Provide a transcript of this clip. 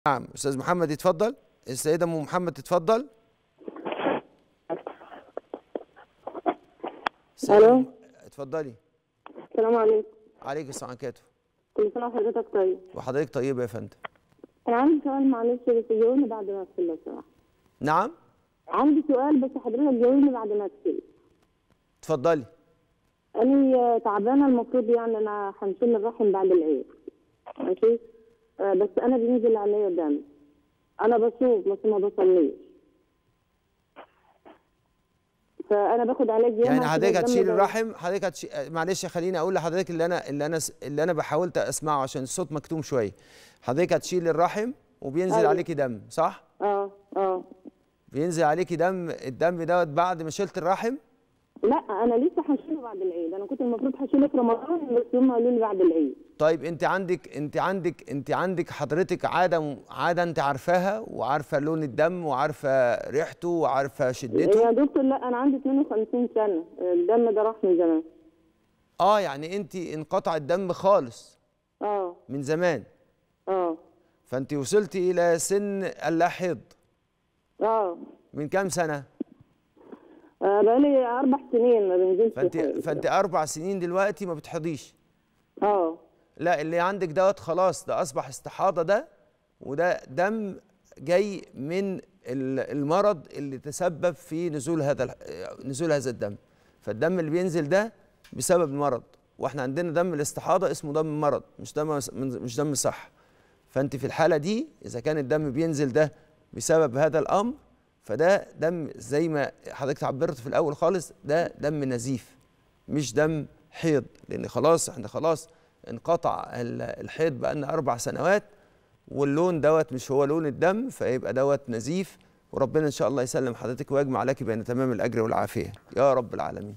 نعم استاذ محمد يتفضل السيده ام محمد تتفضل السيدة ألو. أم- اتفضلي السلام عليكم عليك السلام عليكم كل سنة وحضرتك طيب وحضرتك طيبه يا فندم أنا عندي سؤال معلش بس جاوبني بعد ما أقفل لو سمحت نعم عندي سؤال بس حضرتك جاوبني بعد ما أقفل اتفضلي أنا تعبانة المفروض يعني أنا هنشيل الرحم بعد العيد ماشي آه، بس أنا بينزل عليا دم أنا بصوم بس ما بصليش فأنا باخد علاج ياما يعني عشان حضرتك الدم هتشيل ده- الرحم حضرتك هتشي... خليني خليني اقول لحضرتك اللي انا اللي انا اللي انا بحاولت اسمعه عشان الصوت مكتوم شويه حضرتك هتشيل الرحم وبينزل أيوة. عليكي دم صح اه اه بينزل عليكي دم الدم دوت بعد ما شلت الرحم لا أنا لسه هشيله بعد العيد أنا كنت المفروض هشيله في رمضان بس هم قالوا لي بعد العيد طيب انت عندك انت عندك انت عندك حضرتك عاده عاده انت عارفاها وعارفه لون الدم وعارفه ريحته وعارفه شدته يا دكتور لا انا عندي 52 سنه الدم ده راح من زمان اه يعني انت انقطع الدم خالص اه من زمان اه فانت وصلتي الى سن اللاحظ اه من كام سنه آه، بقالي اربع سنين ما بنزلش فانت خالص. فانت اربع سنين دلوقتي ما بتحضيش اه لا اللي عندك دوت خلاص ده اصبح استحاضه ده وده دم جاي من ال- المرض اللي تسبب في نزول هذا ال- نزول هذا الدم فالدم اللي بينزل ده بسبب المرض واحنا عندنا دم الاستحاضه اسمه دم مرض مش دم مش دم صح فانت في الحاله دي اذا كان الدم بينزل ده بسبب هذا الامر فده دم زي ما حضرتك عبرت في الاول خالص ده دم نزيف مش دم حيض لان خلاص احنا خلاص انقطع ال- الحيض بقالنا اربع سنوات واللون دوت مش هو لون الدم فيبقى دوت نزيف وربنا ان شاء الله يسلم حضرتك ويجمع لك بين تمام الاجر والعافيه يا رب العالمين